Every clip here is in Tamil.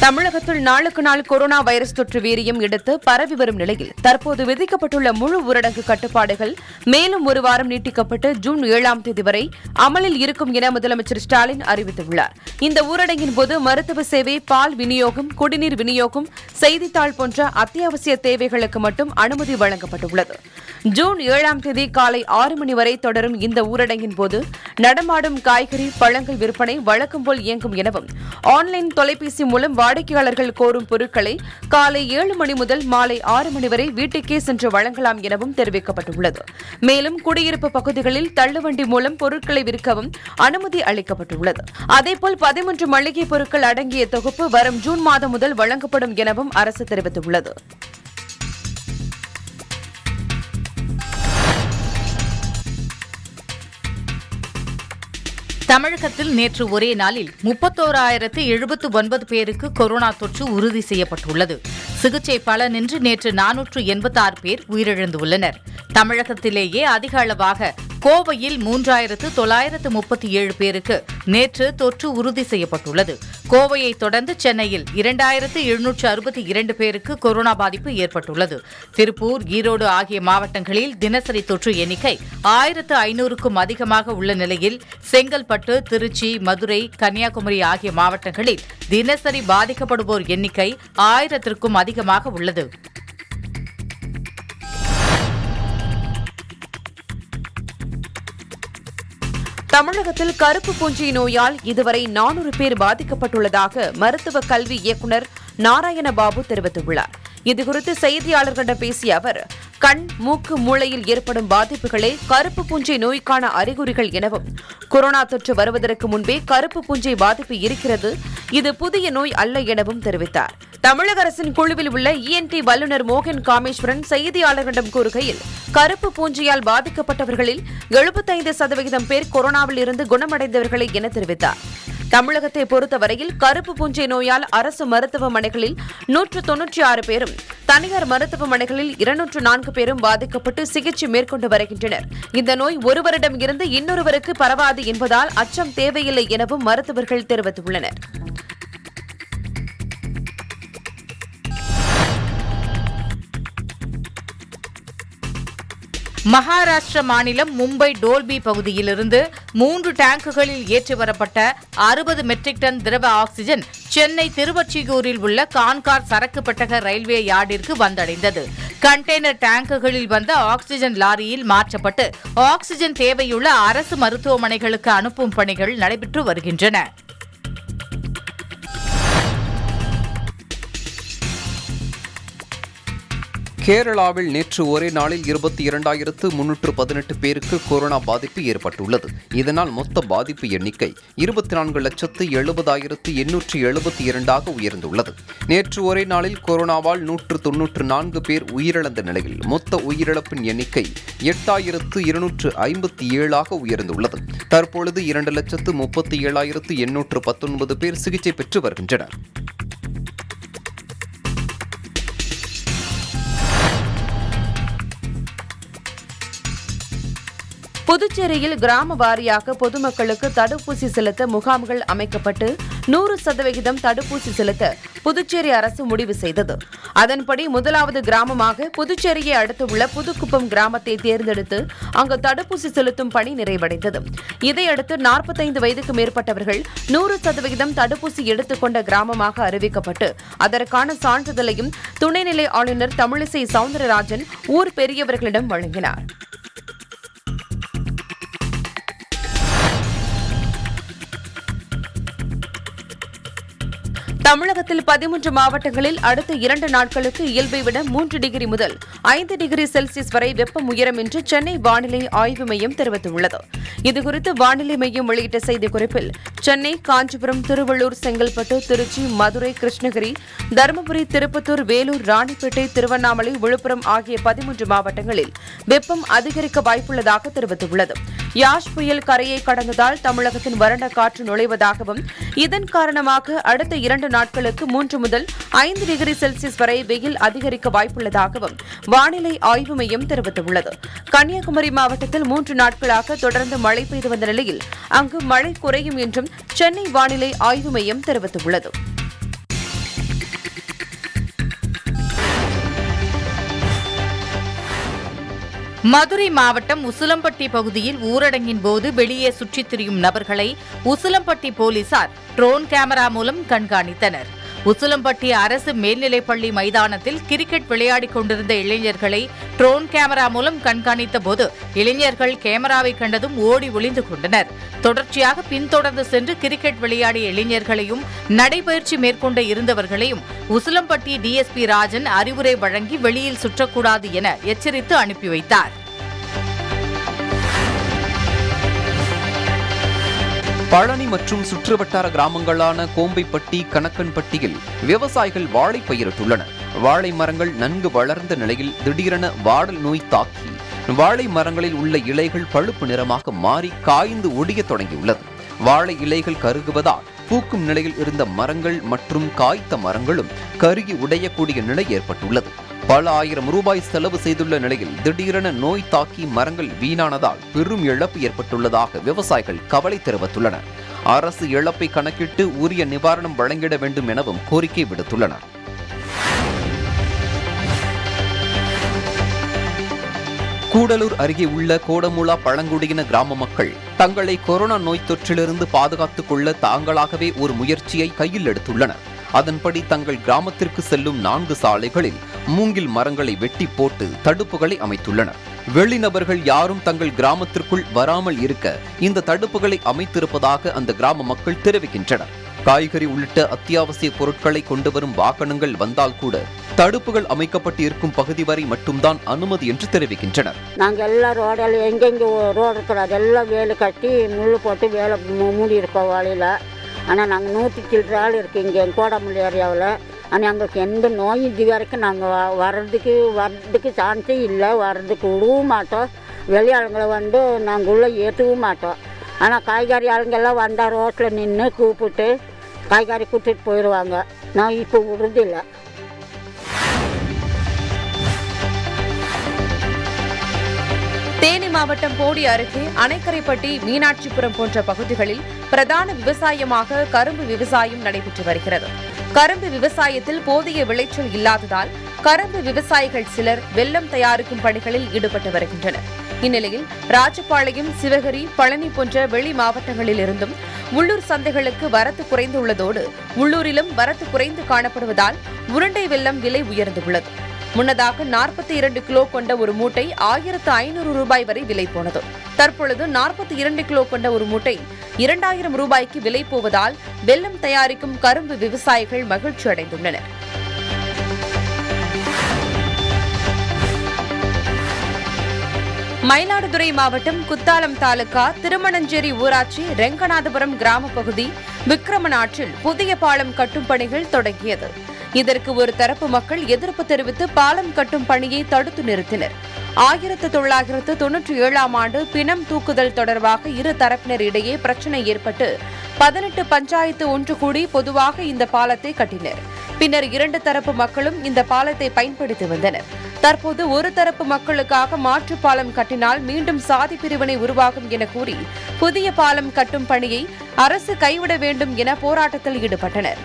தமிழகத்தில் நாளுக்கு நாள் கொரோனா வைரஸ் தொற்று வீரியம் எடுத்து பரவி வரும் நிலையில் தற்போது விதிக்கப்பட்டுள்ள முழு ஊரடங்கு கட்டுப்பாடுகள் மேலும் ஒரு வாரம் நீட்டிக்கப்பட்டு ஜூன் ஏழாம் தேதி வரை அமலில் இருக்கும் என முதலமைச்சர் ஸ்டாலின் அறிவித்துள்ளார் இந்த ஊரடங்கின் போது மருத்துவ சேவை பால் விநியோகம் குடிநீர் விநியோகம் செய்தித்தாள் போன்ற அத்தியாவசிய தேவைகளுக்கு மட்டும் அனுமதி வழங்கப்பட்டுள்ளது ஜூன் ஏழாம் தேதி காலை ஆறு மணி வரை தொடரும் இந்த ஊரடங்கின் போது நடமாடும் காய்கறி பழங்கள் விற்பனை வழக்கம் போல் இயங்கும் எனவும் ஆன்லைன் தொலைபேசி மூலம் வாடிக்கையாளர்கள் கோரும் பொருட்களை காலை ஏழு மணி முதல் மாலை ஆறு மணி வரை வீட்டுக்கே சென்று வழங்கலாம் எனவும் தெரிவிக்கப்பட்டுள்ளது மேலும் குடியிருப்பு பகுதிகளில் தள்ளுவண்டி மூலம் பொருட்களை விற்கவும் அனுமதி அளிக்கப்பட்டுள்ளது அதேபோல் பதிமூன்று மளிகை பொருட்கள் அடங்கிய தொகுப்பு வரும் ஜூன் மாதம் முதல் வழங்கப்படும் எனவும் அரசு தெரிவித்துள்ளது தமிழகத்தில் நேற்று ஒரே நாளில் முப்பத்தோராயிரத்து எழுபத்து ஒன்பது பேருக்கு கொரோனா தொற்று உறுதி செய்யப்பட்டுள்ளது சிகிச்சை பலனின்றி நேற்று நானூற்று எண்பத்தாறு பேர் உயிரிழந்துள்ளனர் தமிழகத்திலேயே அதிக அளவாக கோவையில் மூன்றாயிரத்து தொள்ளாயிரத்து முப்பத்தி ஏழு பேருக்கு நேற்று தொற்று உறுதி செய்யப்பட்டுள்ளது கோவையை தொடர்ந்து சென்னையில் இரண்டாயிரத்து எழுநூற்று அறுபத்தி இரண்டு பேருக்கு கொரோனா பாதிப்பு ஏற்பட்டுள்ளது திருப்பூர் ஈரோடு ஆகிய மாவட்டங்களில் தினசரி தொற்று எண்ணிக்கை ஆயிரத்து ஐநூறுக்கும் அதிகமாக உள்ள நிலையில் செங்கல்பட்டு திருச்சி மதுரை கன்னியாகுமரி ஆகிய மாவட்டங்களில் தினசரி பாதிக்கப்படுவோர் எண்ணிக்கை ஆயிரத்திற்கும் அதிகமாக உள்ளது தமிழகத்தில் கருப்பு பூஞ்சை நோயால் இதுவரை நானூறு பேர் பாதிக்கப்பட்டுள்ளதாக மருத்துவ கல்வி இயக்குநர் நாராயணபாபு தெரிவித்துள்ளார் இதுகுறித்து செய்தியாளர்களிடம் பேசிய அவர் கண் மூக்கு மூளையில் ஏற்படும் பாதிப்புகளே கருப்பு பூஞ்சை நோய்க்கான அறிகுறிகள் எனவும் கொரோனா தொற்று வருவதற்கு முன்பே கருப்பு பூஞ்சை பாதிப்பு இருக்கிறது இது புதிய நோய் அல்ல எனவும் தெரிவித்தார் தமிழக அரசின் குழுவில் உள்ள இஎன்டி வல்லுநர் மோகன் காமேஸ்வரன் செய்தியாளர்களிடம் கூறுகையில் கருப்பு பூஞ்சையால் பாதிக்கப்பட்டவர்களில் எழுபத்தைந்து சதவிகிதம் பேர் கொரோனாவில் இருந்து குணமடைந்தவர்களே என தெரிவித்தார் தமிழகத்தை பொறுத்தவரையில் கருப்பு பூஞ்சை நோயால் அரசு மருத்துவமனைகளில் நூற்று தொன்னூற்றி ஆறு பேரும் தனியார் மருத்துவமனைகளில் இருநூற்று நான்கு பேரும் பாதிக்கப்பட்டு சிகிச்சை மேற்கொண்டு வருகின்றனர் இந்த நோய் ஒருவரிடம் இருந்து இன்னொருவருக்கு பரவாது என்பதால் அச்சம் தேவையில்லை எனவும் மருத்துவர்கள் தெரிவித்துள்ளனர் மகாராஷ்டிர மாநிலம் மும்பை டோல்பி பகுதியிலிருந்து மூன்று டேங்குகளில் ஏற்றி வரப்பட்ட அறுபது மெட்ரிக் டன் திரவ ஆக்ஸிஜன் சென்னை திருவொற்றியூரில் உள்ள கான்கார் சரக்கு பெட்டக ரயில்வே யார்டிற்கு வந்தடைந்தது கண்டெய்னர் டேங்குகளில் வந்த ஆக்ஸிஜன் லாரியில் மாற்றப்பட்டு ஆக்ஸிஜன் தேவையுள்ள அரசு மருத்துவமனைகளுக்கு அனுப்பும் பணிகள் நடைபெற்று வருகின்றன கேரளாவில் நேற்று ஒரே நாளில் இருபத்தி இரண்டாயிரத்து முன்னூற்று பதினெட்டு பேருக்கு கொரோனா பாதிப்பு ஏற்பட்டுள்ளது இதனால் மொத்த பாதிப்பு எண்ணிக்கை இருபத்தி நான்கு லட்சத்து எழுபதாயிரத்து எண்ணூற்று எழுபத்தி இரண்டாக உயர்ந்துள்ளது நேற்று ஒரே நாளில் கொரோனாவால் நூற்று தொன்னூற்று நான்கு பேர் உயிரிழந்த நிலையில் மொத்த உயிரிழப்பின் எண்ணிக்கை எட்டாயிரத்து இருநூற்று ஐம்பத்தி ஏழாக உயர்ந்துள்ளது தற்பொழுது இரண்டு லட்சத்து முப்பத்தி ஏழாயிரத்து எண்ணூற்று பத்தொன்பது பேர் சிகிச்சை பெற்று வருகின்றனர் புதுச்சேரியில் கிராம வாரியாக பொதுமக்களுக்கு தடுப்பூசி செலுத்த முகாம்கள் அமைக்கப்பட்டு நூறு சதவிகிதம் தடுப்பூசி செலுத்த புதுச்சேரி அரசு முடிவு செய்தது அதன்படி முதலாவது கிராமமாக புதுச்சேரியை அடுத்துள்ள புதுக்குப்பம் கிராமத்தை தேர்ந்தெடுத்து அங்கு தடுப்பூசி செலுத்தும் பணி நிறைவடைந்தது இதையடுத்து நாற்பத்தைந்து வயதுக்கு மேற்பட்டவர்கள் நூறு சதவிகிதம் தடுப்பூசி எடுத்துக்கொண்ட கிராமமாக அறிவிக்கப்பட்டு அதற்கான சான்றிதழையும் துணைநிலை ஆளுநர் தமிழிசை சவுந்தரராஜன் ஊர் பெரியவர்களிடம் வழங்கினார் தமிழகத்தில் பதிமூன்று மாவட்டங்களில் அடுத்த இரண்டு நாட்களுக்கு இயல்பை விட மூன்று டிகிரி முதல் ஐந்து டிகிரி செல்சியஸ் வரை வெப்பம் உயரும் என்று சென்னை வானிலை ஆய்வு மையம் தெரிவித்துள்ளது இதுகுறித்து வானிலை மையம் வெளியிட்ட செய்திக்குறிப்பில் சென்னை காஞ்சிபுரம் திருவள்ளூர் செங்கல்பட்டு திருச்சி மதுரை கிருஷ்ணகிரி தருமபுரி திருப்பத்தூர் வேலூர் ராணிப்பேட்டை திருவண்ணாமலை விழுப்புரம் ஆகிய பதிமூன்று மாவட்டங்களில் வெப்பம் அதிகரிக்க வாய்ப்புள்ளதாக தெரிவித்துள்ளது யாஷ் புயல் கரையை கடந்ததால் தமிழகத்தின் வறண்ட காற்று நுழைவதாகவும் இதன் காரணமாக அடுத்த இரண்டு நாட்களுக்கு மூன்று முதல் ஐந்து டிகிரி செல்சியஸ் வரை வெயில் அதிகரிக்க வாய்ப்புள்ளதாகவும் வானிலை ஆய்வு மையம் தெரிவித்துள்ளது கன்னியாகுமரி மாவட்டத்தில் மூன்று நாட்களாக தொடர்ந்து மழை பெய்து வந்த நிலையில் அங்கு மழை குறையும் என்றும் சென்னை வானிலை ஆய்வு மையம் தெரிவித்துள்ளது மதுரை மாவட்டம் உசிலம்பட்டி பகுதியில் ஊரடங்கின் போது வெளியே சுற்றித் திரியும் நபர்களை உசிலம்பட்டி போலீசார் ட்ரோன் கேமரா மூலம் கண்காணித்தனர் உசிலம்பட்டி அரசு மேல்நிலைப்பள்ளி மைதானத்தில் கிரிக்கெட் விளையாடிக் கொண்டிருந்த இளைஞர்களை ட்ரோன் கேமரா மூலம் கண்காணித்த போது இளைஞர்கள் கேமராவை கண்டதும் ஓடி ஒளிந்து கொண்டனர் தொடர்ச்சியாக பின்தொடர்ந்து சென்று கிரிக்கெட் விளையாடிய இளைஞர்களையும் நடைபயிற்சி மேற்கொண்ட இருந்தவர்களையும் உசிலம்பட்டி டிஎஸ்பி ராஜன் அறிவுரை வழங்கி வெளியில் சுற்றக்கூடாது என எச்சரித்து அனுப்பி வைத்தார் பழனி மற்றும் சுற்றுவட்டார கிராமங்களான கோம்பைப்பட்டி கணக்கன்பட்டியில் விவசாயிகள் வாழை பயிரிட்டுள்ளனர் வாழை மரங்கள் நன்கு வளர்ந்த நிலையில் திடீரென வாடல் நோய் தாக்கி வாழை மரங்களில் உள்ள இலைகள் பழுப்பு நிறமாக மாறி காய்ந்து ஒடிய தொடங்கியுள்ளது வாழை இலைகள் கருகுவதால் பூக்கும் நிலையில் இருந்த மரங்கள் மற்றும் காய்த்த மரங்களும் கருகி உடையக்கூடிய நிலை ஏற்பட்டுள்ளது பல ஆயிரம் ரூபாய் செலவு செய்துள்ள நிலையில் திடீரென நோய் தாக்கி மரங்கள் வீணானதால் பெரும் இழப்பு ஏற்பட்டுள்ளதாக விவசாயிகள் கவலை தெரிவித்துள்ளனர் அரசு இழப்பை கணக்கிட்டு உரிய நிவாரணம் வழங்கிட வேண்டும் எனவும் கோரிக்கை விடுத்துள்ளனர் கூடலூர் அருகே உள்ள கோடமுலா பழங்குடியின கிராம மக்கள் தங்களை கொரோனா நோய் தொற்றிலிருந்து பாதுகாத்துக் கொள்ள தாங்களாகவே ஒரு முயற்சியை கையில் எடுத்துள்ளனர் அதன்படி தங்கள் கிராமத்திற்கு செல்லும் நான்கு சாலைகளில் மூங்கில் மரங்களை வெட்டி போட்டு தடுப்புகளை அமைத்துள்ளனர் வெளிநபர்கள் யாரும் தங்கள் கிராமத்திற்குள் வராமல் இருக்க இந்த தடுப்புகளை அமைத்திருப்பதாக அந்த கிராம மக்கள் தெரிவிக்கின்றனர் காய்கறி உள்ளிட்ட அத்தியாவசிய பொருட்களை கொண்டு வரும் வாகனங்கள் வந்தால் கூட தடுப்புகள் அமைக்கப்பட்டு இருக்கும் பகுதி வரை மட்டும்தான் அனுமதி என்று தெரிவிக்கின்றனர் நாங்கள் எல்லாம் ரோடெல்லாம் எங்கெங்கே ரோடு இருக்கிறோம் அதெல்லாம் வேலி கட்டி முள் போட்டு வேலை மூ- மூடி இருக்கோம் வழியில் ஆனால் நாங்கள் நூற்றி சில்லற ஆள் இருக்குது இங்கே கோடமுள் ஏரியாவில் ஆனால் எங்களுக்கு எந்த நோயும் இது வரைக்கும் நாங்கள் வர்றதுக்கு வர்றதுக்கு சான்ஸே இல்லை வர்றதுக்கு விடவும் மாட்டோம் வெளியாளுங்களை வந்து நாங்கள் உள்ளே ஏற்றவும் மாட்டோம் ஆனால் காய்கறி ஆளுங்கெல்லாம் வந்தால் ரோட்டில் நின்று கூப்பிட்டு காய்கறி கொடுத்துட்டு போயிடுவாங்க நான் இப்போ விடுறதில்லை தேனி மாவட்டம் போடி அருகே அணைக்கரைப்பட்டி மீனாட்சிபுரம் போன்ற பகுதிகளில் பிரதான விவசாயமாக கரும்பு விவசாயம் நடைபெற்று வருகிறது கரும்பு விவசாயத்தில் போதிய விளைச்சல் இல்லாததால் கரும்பு விவசாயிகள் சிலர் வெல்லம் தயாரிக்கும் பணிகளில் ஈடுபட்டு வருகின்றனர் இந்நிலையில் ராஜபாளையம் சிவகிரி பழனி போன்ற வெளி மாவட்டங்களில் இருந்தும் உள்ளூர் சந்தைகளுக்கு வரத்து குறைந்துள்ளதோடு உள்ளூரிலும் வரத்து குறைந்து காணப்படுவதால் உருண்டை வெல்லம் விலை உயர்ந்துள்ளது முன்னதாக நாற்பத்தி இரண்டு கிலோ கொண்ட ஒரு மூட்டை ஆயிரத்து ஐநூறு ரூபாய் வரை விலை போனது தற்பொழுது நாற்பத்தி இரண்டு கிலோ கொண்ட ஒரு மூட்டை இரண்டாயிரம் ரூபாய்க்கு விலை போவதால் வெல்லம் தயாரிக்கும் கரும்பு விவசாயிகள் மகிழ்ச்சி அடைந்துள்ளனர் மயிலாடுதுறை மாவட்டம் குத்தாலம் தாலுகா திருமணஞ்சேரி ஊராட்சி ரெங்கநாதபுரம் கிராம பகுதி விக்கிரமன் ஆற்றில் புதிய பாலம் கட்டும் பணிகள் தொடங்கியது இதற்கு ஒரு தரப்பு மக்கள் எதிர்ப்பு தெரிவித்து பாலம் கட்டும் பணியை தடுத்து நிறுத்தினர் ஆயிரத்து தொள்ளாயிரத்து தொன்னூற்றி ஏழாம் ஆண்டு பிணம் தூக்குதல் தொடர்பாக இரு தரப்பினர் இடையே பிரச்சனை ஏற்பட்டு பதினெட்டு பஞ்சாயத்து ஒன்று கூடி பொதுவாக இந்த பாலத்தை கட்டினர் பின்னர் இரண்டு தரப்பு மக்களும் இந்த பாலத்தை பயன்படுத்தி வந்தனர் தற்போது ஒரு தரப்பு மக்களுக்காக மாற்று பாலம் கட்டினால் மீண்டும் சாதி பிரிவினை உருவாகும் என கூறி புதிய பாலம் கட்டும் பணியை அரசு கைவிட வேண்டும் என போராட்டத்தில் ஈடுபட்டனர்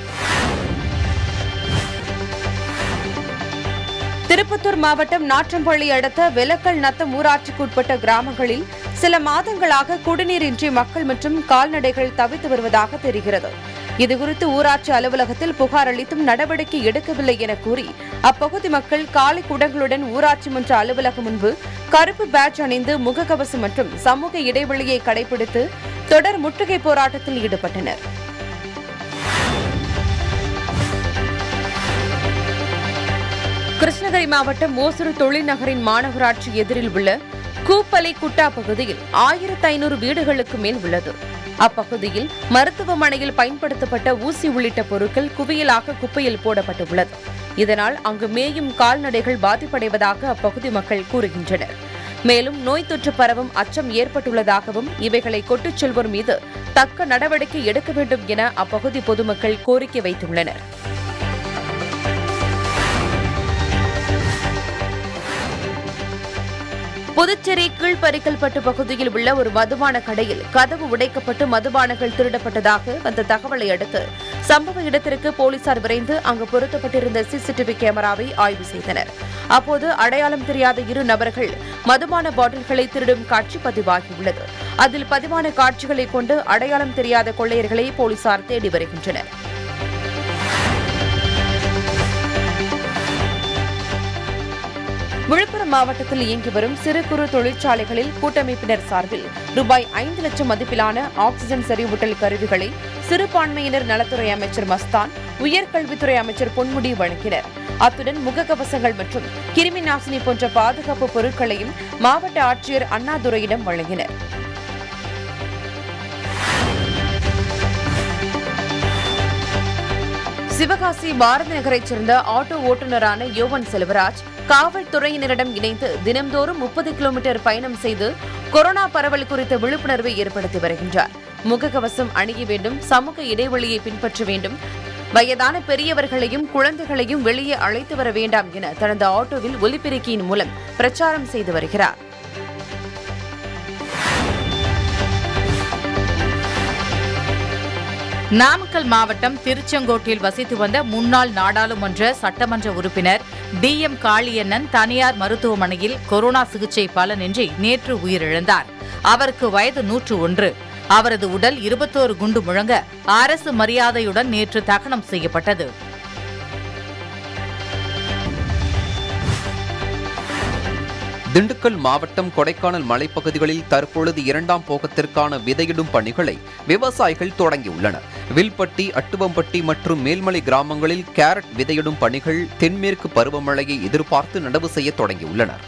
திருப்பத்தூர் மாவட்டம் நாற்றம்பள்ளி அடுத்த வெலக்கல் நத்தம் ஊராட்சிக்கு உட்பட்ட கிராமங்களில் சில மாதங்களாக குடிநீரின்றி மக்கள் மற்றும் கால்நடைகள் தவித்து வருவதாக தெரிகிறது இதுகுறித்து ஊராட்சி அலுவலகத்தில் புகார் அளித்தும் நடவடிக்கை எடுக்கவில்லை என கூறி அப்பகுதி மக்கள் காலை குடங்களுடன் ஊராட்சி மன்ற அலுவலகம் முன்பு கருப்பு பேட்ச் அணிந்து முகக்கவசம் மற்றும் சமூக இடைவெளியை கடைபிடித்து தொடர் முற்றுகை போராட்டத்தில் ஈடுபட்டனர் கிருஷ்ணகிரி மாவட்டம் ஓசூர் தொழில் நகரின் மாநகராட்சி எதிரில் உள்ள கூப்பலை குட்டா பகுதியில் ஆயிரத்து ஐநூறு வீடுகளுக்கு மேல் உள்ளது அப்பகுதியில் மருத்துவமனையில் பயன்படுத்தப்பட்ட ஊசி உள்ளிட்ட பொருட்கள் குவியலாக குப்பையில் போடப்பட்டுள்ளது இதனால் அங்கு மேயும் கால்நடைகள் பாதிப்படைவதாக அப்பகுதி மக்கள் கூறுகின்றனர் மேலும் நோய் தொற்று பரவும் அச்சம் ஏற்பட்டுள்ளதாகவும் இவைகளை கொட்டுச் செல்வோர் மீது தக்க நடவடிக்கை எடுக்க வேண்டும் என அப்பகுதி பொதுமக்கள் கோரிக்கை வைத்துள்ளனர் புதுச்சேரி புதுச்சேரி கீழ்பரிக்கல்பட்டு பகுதியில் உள்ள ஒரு மதுபான கடையில் கதவு உடைக்கப்பட்டு மதுபானங்கள் திருடப்பட்டதாக வந்த தகவலை அடுத்து சம்பவ இடத்திற்கு போலீசார் விரைந்து அங்கு பொருத்தப்பட்டிருந்த சிசிடிவி கேமராவை ஆய்வு செய்தனர் அப்போது அடையாளம் தெரியாத இரு நபர்கள் மதுபான பாட்டில்களை திருடும் காட்சி பதிவாகியுள்ளது அதில் பதிவான காட்சிகளை கொண்டு அடையாளம் தெரியாத கொள்ளையர்களை போலீசார் தேடி வருகின்றனர் விழுப்புரம் மாவட்டத்தில் இயங்கி வரும் சிறு குறு தொழிற்சாலைகளில் கூட்டமைப்பினர் சார்பில் ரூபாய் ஐந்து லட்சம் மதிப்பிலான ஆக்ஸிஜன் செறிவூட்டல் கருவிகளை சிறுபான்மையினர் நலத்துறை அமைச்சர் மஸ்தான் உயர்கல்வித்துறை அமைச்சர் பொன்முடி வழங்கினர் அத்துடன் முகக்கவசங்கள் மற்றும் கிருமி நாசினி போன்ற பாதுகாப்பு பொருட்களையும் மாவட்ட ஆட்சியர் அண்ணாதுரையிடம் வழங்கினர் சிவகாசி பாரதி நகரைச் சேர்ந்த ஆட்டோ ஓட்டுநரான யோவன் செல்வராஜ் காவல்துறையினரிடம் இணைந்து தினம்தோறும் முப்பது கிலோமீட்டர் பயணம் செய்து கொரோனா பரவல் குறித்த விழிப்புணர்வை ஏற்படுத்தி வருகின்றார் முகக்கவசம் அணிய வேண்டும் சமூக இடைவெளியை பின்பற்ற வேண்டும் வயதான பெரியவர்களையும் குழந்தைகளையும் வெளியே அழைத்து வர வேண்டாம் என தனது ஆட்டோவில் ஒலிபெருக்கியின் மூலம் பிரச்சாரம் செய்து வருகிறார் நாமக்கல் மாவட்டம் திருச்செங்கோட்டில் வசித்து வந்த முன்னாள் நாடாளுமன்ற சட்டமன்ற உறுப்பினர் டி எம் காளியண்ணன் தனியார் மருத்துவமனையில் கொரோனா சிகிச்சை பலனின்றி நேற்று உயிரிழந்தார் அவருக்கு வயது நூற்று ஒன்று அவரது உடல் இருபத்தோரு குண்டு முழங்க அரசு மரியாதையுடன் நேற்று தகனம் செய்யப்பட்டது திண்டுக்கல் மாவட்டம் கொடைக்கானல் மலைப்பகுதிகளில் தற்பொழுது இரண்டாம் போகத்திற்கான விதையிடும் பணிகளை விவசாயிகள் தொடங்கியுள்ளனர் வில்பட்டி அட்டுவம்பட்டி மற்றும் மேல்மலை கிராமங்களில் கேரட் விதையிடும் பணிகள் தென்மேற்கு பருவமழையை எதிர்பார்த்து நடவு செய்ய தொடங்கியுள்ளனர்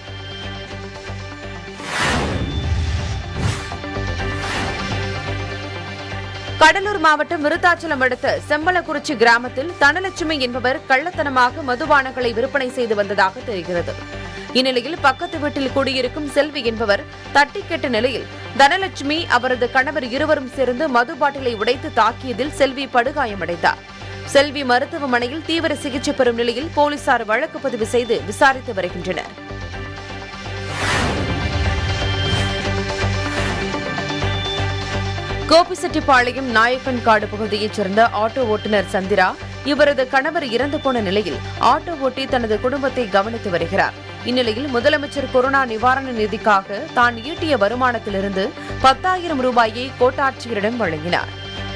கடலூர் மாவட்டம் விருத்தாச்சலம் அடுத்த செம்பலக்குறிச்சி கிராமத்தில் தனலட்சுமி என்பவர் கள்ளத்தனமாக மதுபானங்களை விற்பனை செய்து வந்ததாக தெரிகிறது இந்நிலையில் பக்கத்து வீட்டில் குடியிருக்கும் செல்வி என்பவர் தட்டி கேட்ட நிலையில் தனலட்சுமி அவரது கணவர் இருவரும் சேர்ந்து மது பாட்டிலை உடைத்து தாக்கியதில் செல்வி படுகாயமடைந்தார் செல்வி மருத்துவமனையில் தீவிர சிகிச்சை பெறும் நிலையில் போலீசார் வழக்கு பதிவு செய்து விசாரித்து வருகின்றனர் கோபிசெட்டிப்பாளையம் நாயக்கன்காடு பகுதியைச் சேர்ந்த ஆட்டோ ஓட்டுநர் சந்திரா இவரது கணவர் இறந்து போன நிலையில் ஆட்டோ ஓட்டி தனது குடும்பத்தை கவனித்து வருகிறார் இந்நிலையில் முதலமைச்சர் கொரோனா நிவாரண நிதிக்காக தான் ஈட்டிய வருமானத்திலிருந்து பத்தாயிரம் ரூபாயை கோட்டாட்சியரிடம் வழங்கினார்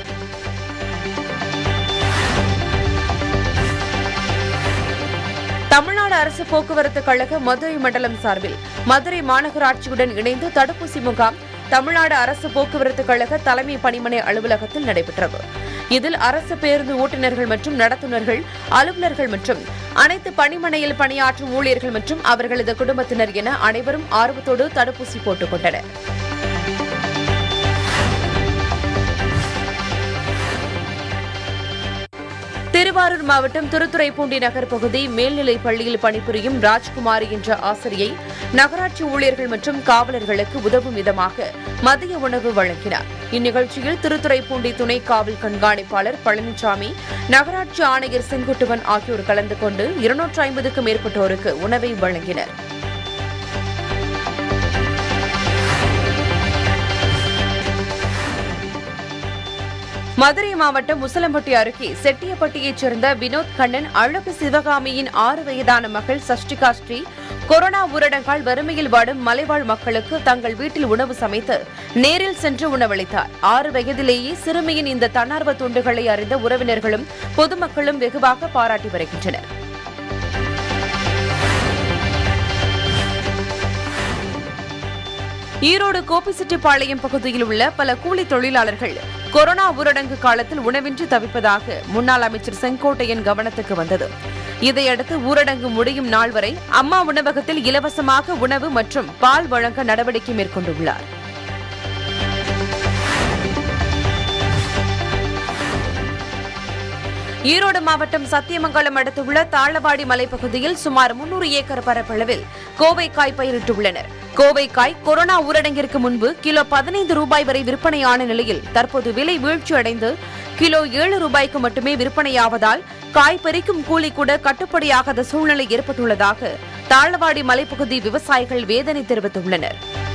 தமிழ்நாடு அரசு போக்குவரத்து கழக மதுரை மண்டலம் சார்பில் மதுரை மாநகராட்சியுடன் இணைந்து தடுப்பூசி முகாம் தமிழ்நாடு அரசு போக்குவரத்து கழக தலைமை பணிமனை அலுவலகத்தில் நடைபெற்றது இதில் அரசு பேருந்து ஓட்டுநர்கள் மற்றும் நடத்துனர்கள் அலுவலர்கள் மற்றும் அனைத்து பணிமனையில் பணியாற்றும் ஊழியர்கள் மற்றும் அவர்களது குடும்பத்தினர் என அனைவரும் ஆர்வத்தோடு தடுப்பூசி போட்டுக் கொண்டனர் திருவாரூர் மாவட்டம் திருத்துறைப்பூண்டி நகர் பகுதி மேல்நிலைப் பள்ளியில் பணிபுரியும் ராஜ்குமாரி என்ற ஆசிரியை நகராட்சி ஊழியர்கள் மற்றும் காவலர்களுக்கு உதவும் விதமாக மதிய உணவு வழங்கினார் இந்நிகழ்ச்சியில் திருத்துறைப்பூண்டி துணை காவல் கண்காணிப்பாளர் பழனிசாமி நகராட்சி ஆணையர் செங்குட்டுவன் ஆகியோர் கலந்து கொண்டு இருநூற்று ஐம்பதுக்கும் மேற்பட்டோருக்கு உணவை வழங்கினர் மதுரை மாவட்டம் முசலம்பட்டி அருகே செட்டியப்பட்டியைச் சேர்ந்த வினோத் கண்ணன் அழகு சிவகாமியின் ஆறு வயதான மகள் சஷ்டிகா ஸ்ரீ கொரோனா ஊரடங்கால் வறுமையில் வாடும் மலைவாழ் மக்களுக்கு தங்கள் வீட்டில் உணவு சமைத்து நேரில் சென்று உணவளித்தார் ஆறு வயதிலேயே சிறுமியின் இந்த தன்னார்வ தொண்டுகளை அறிந்த உறவினர்களும் பொதுமக்களும் வெகுவாக பாராட்டி வருகின்றனர் ஈரோடு கோபிச்செட்டிப்பாளையம் பகுதியில் உள்ள பல கூலி தொழிலாளர்கள் கொரோனா ஊரடங்கு காலத்தில் உணவின்றி தவிப்பதாக முன்னாள் அமைச்சர் செங்கோட்டையன் கவனத்துக்கு வந்தது இதையடுத்து ஊரடங்கு முடியும் நாள் வரை அம்மா உணவகத்தில் இலவசமாக உணவு மற்றும் பால் வழங்க நடவடிக்கை மேற்கொண்டுள்ளார் ஈரோடு மாவட்டம் சத்தியமங்கலம் அடுத்துள்ள தாளவாடி மலைப்பகுதியில் சுமார் முன்னூறு ஏக்கர் பரப்பளவில் கோவைக்காய் பயிரிட்டுள்ளனர் கோவைக்காய் கொரோனா ஊரடங்கிற்கு முன்பு கிலோ பதினைந்து ரூபாய் வரை விற்பனையான நிலையில் தற்போது விலை வீழ்ச்சியடைந்து கிலோ ஏழு ரூபாய்க்கு மட்டுமே விற்பனையாவதால் காய் பறிக்கும் கூலி கூட கட்டுப்படியாகாத சூழ்நிலை ஏற்பட்டுள்ளதாக தாழ்வாடி மலைப்பகுதி விவசாயிகள் வேதனை தெரிவித்துள்ளனர்